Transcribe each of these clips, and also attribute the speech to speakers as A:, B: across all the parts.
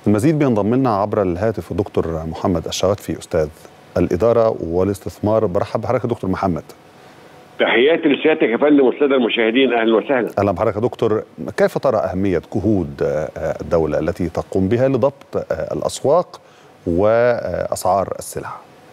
A: المزيد بينضم لنا عبر الهاتف دكتور محمد الشواتفي استاذ الاداره والاستثمار برحب بحضرتك دكتور محمد
B: تحياتي لسيادتك يا فندم والساده المشاهدين اهلا وسهلا
A: اهلا بحضرتك دكتور كيف ترى اهميه جهود الدوله التي تقوم بها لضبط الاسواق واسعار السلع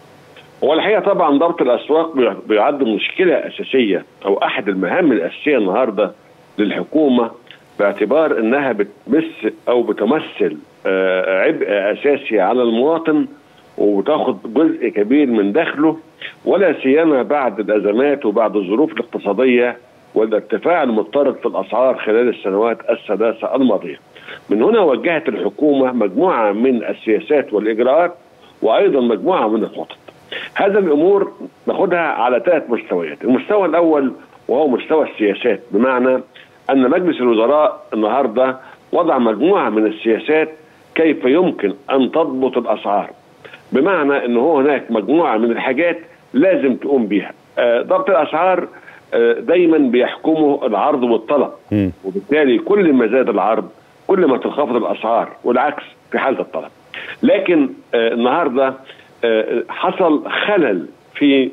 B: هو الحقيقه طبعا ضبط الاسواق بيعد مشكله اساسيه او احد المهام الاساسيه النهارده للحكومه باعتبار انها بتمس او بتمثل عبء اساسي على المواطن وبتاخد جزء كبير من دخله ولا سيما بعد الازمات وبعد الظروف الاقتصاديه والارتفاع المضطرد في الاسعار خلال السنوات الثلاثه الماضيه. من هنا وجهت الحكومه مجموعه من السياسات والاجراءات وايضا مجموعه من الخطط. هذا الامور ناخدها على ثلاث مستويات، المستوى الاول وهو مستوى السياسات بمعنى ان مجلس الوزراء النهارده وضع مجموعه من السياسات كيف يمكن ان تضبط الاسعار. بمعنى ان هو هناك مجموعه من الحاجات لازم تقوم بيها. آه ضبط الاسعار آه دايما بيحكمه العرض والطلب م. وبالتالي كل ما زاد العرض كل ما تنخفض الاسعار والعكس في حاله الطلب. لكن آه النهارده حصل خلل في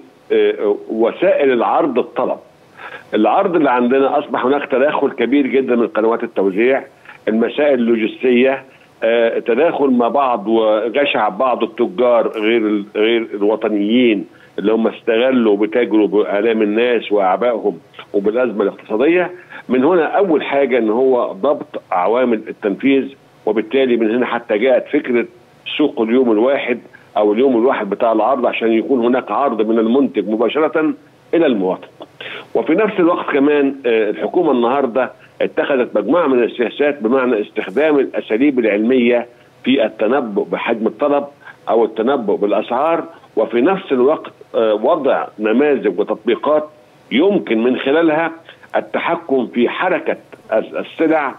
B: وسائل العرض الطلب. العرض اللي عندنا اصبح هناك تداخل كبير جدا من قنوات التوزيع، المسائل اللوجستيه، آه تداخل مع بعض وجشع بعض التجار غير غير الوطنيين اللي هم استغلوا بتاجروا بالام الناس واعبائهم وبالازمه الاقتصاديه من هنا اول حاجه ان هو ضبط عوامل التنفيذ وبالتالي من هنا حتى جاءت فكره سوق اليوم الواحد او اليوم الواحد بتاع العرض عشان يكون هناك عرض من المنتج مباشره الى المواطن. وفي نفس الوقت كمان آه الحكومه النهارده اتخذت مجموعه من السياسات بمعنى استخدام الاساليب العلميه في التنبؤ بحجم الطلب او التنبؤ بالاسعار وفي نفس الوقت وضع نماذج وتطبيقات يمكن من خلالها التحكم في حركه السلع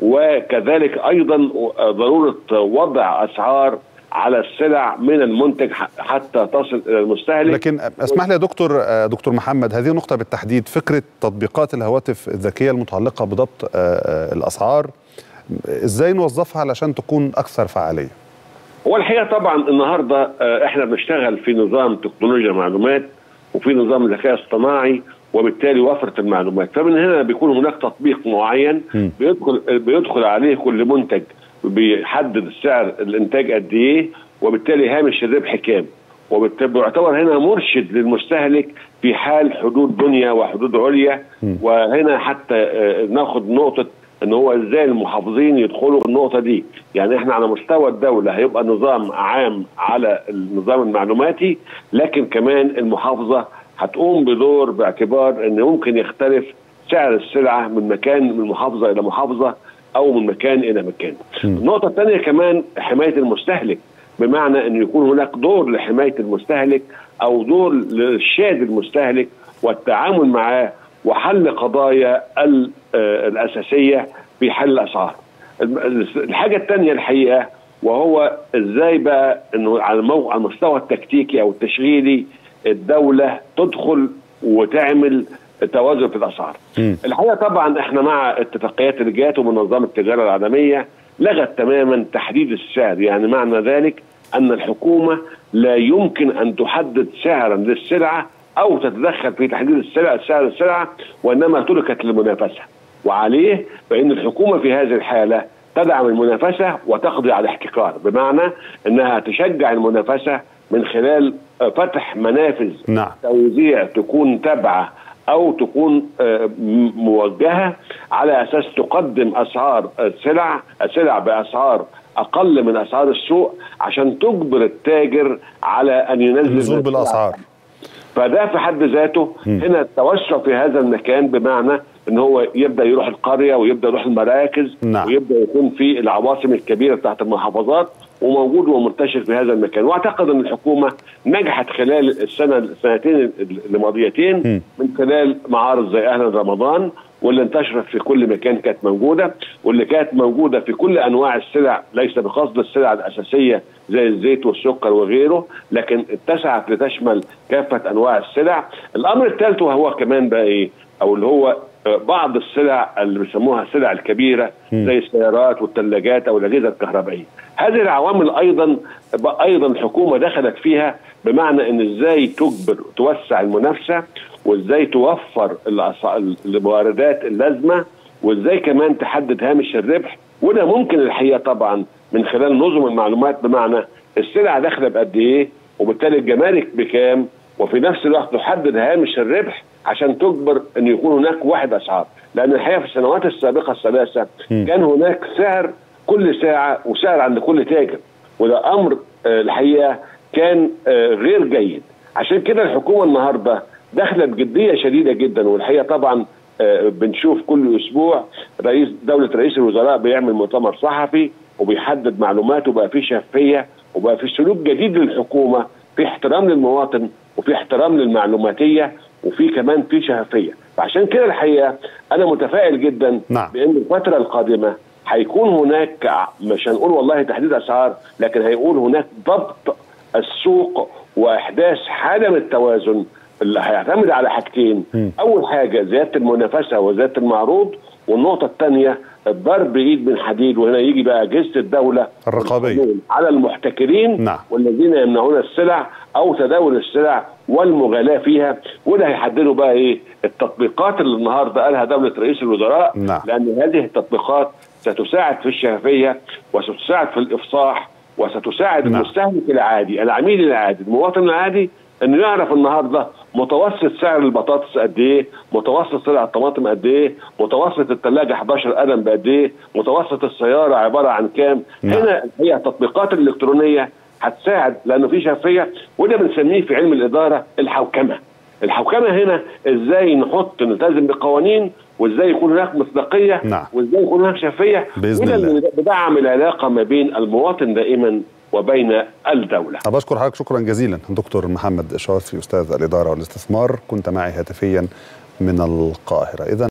B: وكذلك ايضا ضروره وضع اسعار على السلع من المنتج حتى تصل الى المستهلك
A: لكن اسمح لي يا دكتور دكتور محمد هذه النقطه بالتحديد فكره تطبيقات الهواتف الذكيه المتعلقه بضبط الاسعار ازاي نوظفها علشان تكون اكثر فعاليه
B: هو الحقيقه طبعا النهارده احنا بنشتغل في نظام تكنولوجيا معلومات وفي نظام ذكاء اصطناعي وبالتالي وفرت المعلومات فمن هنا بيكون هناك تطبيق معين بيدخل بيدخل عليه كل منتج بيحدد السعر الانتاج قد ايه وبالتالي هامش الربح كام وبيعتبر هنا مرشد للمستهلك في حال حدود دنيا وحدود عليا وهنا حتى ناخد نقطه ان هو ازاي المحافظين يدخلوا النقطه دي يعني احنا على مستوى الدوله هيبقى نظام عام على النظام المعلوماتي لكن كمان المحافظه هتقوم بدور باعتبار ان ممكن يختلف سعر السلعه من مكان من محافظه الى محافظه او من مكان الى مكان. النقطه الثانيه كمان حمايه المستهلك بمعنى ان يكون هناك دور لحمايه المستهلك او دور لارشاد المستهلك والتعامل معاه وحل قضايا الاساسيه في حل الاسعار. الحاجه الثانيه الحقيقه وهو ازاي بقى انه على المستوى التكتيكي او التشغيلي الدوله تدخل وتعمل توازن في الاسعار. م. الحقيقه طبعا احنا مع اتفاقيات اللي جات ومنظمه التجاره العالميه لغت تماما تحديد السعر يعني معنى ذلك ان الحكومه لا يمكن ان تحدد سعرا للسلعه او تتدخل في تحديد السلع سعر السلعه وانما تركت للمنافسه وعليه فان الحكومه في هذه الحاله تدعم المنافسه وتقضي على الاحتكار بمعنى انها تشجع المنافسه من خلال فتح منافذ
A: نعم.
B: توزيع تكون تابعه او تكون موجهه على اساس تقدم اسعار السلع السلع باسعار اقل من اسعار السوق عشان تجبر التاجر على ان ينزل
A: النزول بالاسعار
B: فده في حد ذاته م. هنا التوسع في هذا المكان بمعنى ان هو يبدا يروح القريه ويبدا يروح المراكز
A: نعم.
B: ويبدا يكون في العواصم الكبيره بتاعت المحافظات وموجود ومنتشر في هذا المكان واعتقد ان الحكومه نجحت خلال السنه السنتين الماضيتين من خلال معارض زي اهلا رمضان واللي انتشرت في كل مكان كانت موجوده واللي كانت موجوده في كل انواع السلع ليس بقصد السلع الاساسيه زي الزيت والسكر وغيره لكن اتسعت لتشمل كافه انواع السلع. الامر الثالث وهو كمان بقى ايه؟ او اللي هو بعض السلع اللي بيسموها السلع الكبيره زي السيارات والثلاجات او الاجهزه الكهربائيه. هذه العوامل ايضا ايضا الحكومه دخلت فيها بمعنى ان ازاي تجبر توسع المنافسه وازاي توفر المواردات اللازمه وازاي كمان تحدد هامش الربح وده ممكن الحقيقه طبعا من خلال نظم المعلومات بمعنى السلع داخله بقد ايه وبالتالي الجمارك بكام وفي نفس الوقت تحدد هامش الربح عشان تجبر ان يكون هناك واحد اسعار لان الحقيقه في السنوات السابقه الثلاثه كان هناك سعر كل ساعه وسعر عند كل تاجر وده امر الحقيقه كان غير جيد عشان كده الحكومه النهارده داخله بجديه شديده جدا والحقيقه طبعا بنشوف كل اسبوع رئيس دوله رئيس الوزراء بيعمل مؤتمر صحفي وبيحدد معلومات وبقى في شفافيه وبقى في سلوك جديد للحكومه في احترام للمواطن وفي احترام للمعلوماتيه وفي كمان في شفافيه فعشان كده الحقيقه انا متفائل جدا
A: نعم.
B: بان الفتره القادمه هيكون هناك مش هنقول والله تحديد اسعار لكن هيقول هناك ضبط السوق واحداث حاله من التوازن اللي هيعتمد على حاجتين
A: م.
B: اول حاجه زياده المنافسه وزياده المعروض والنقطه الثانيه الضرب ايد من حديد وهنا يجي بقى اجهزه الدوله
A: الرقابيه
B: على المحتكرين
A: نعم.
B: والذين يمنعون السلع او تداول السلع والمغالاه فيها وده هيحددوا بقى ايه التطبيقات اللي النهارده قالها دوله رئيس الوزراء
A: نعم.
B: لان هذه التطبيقات ستساعد في الشفافيه وستساعد في الافصاح وستساعد
A: نعم.
B: المستهلك العادي العميل العادي المواطن العادي انه يعرف النهارده متوسط سعر البطاطس قد ايه، متوسط سعر الطماطم قد ايه، متوسط الثلاجه 11 قدم بقد ايه، متوسط السياره عباره عن كام،
A: نعم.
B: هنا هي التطبيقات الالكترونيه هتساعد لانه في شفافيه وده بنسميه في علم الاداره الحوكمه. الحوكمه هنا ازاي نحط نلتزم بقوانين وازاي يكون هناك مصداقيه
A: نعم.
B: وازاي يكون هناك شفافيه
A: بإذن
B: وده
A: الله.
B: اللي بدعم العلاقه ما بين المواطن دائما وبين الدوله.
A: أنا بشكر حضرتك شكرا جزيلا دكتور محمد إشرافي أستاذ الإدارة والاستثمار كنت معي هاتفيا من القاهرة إذا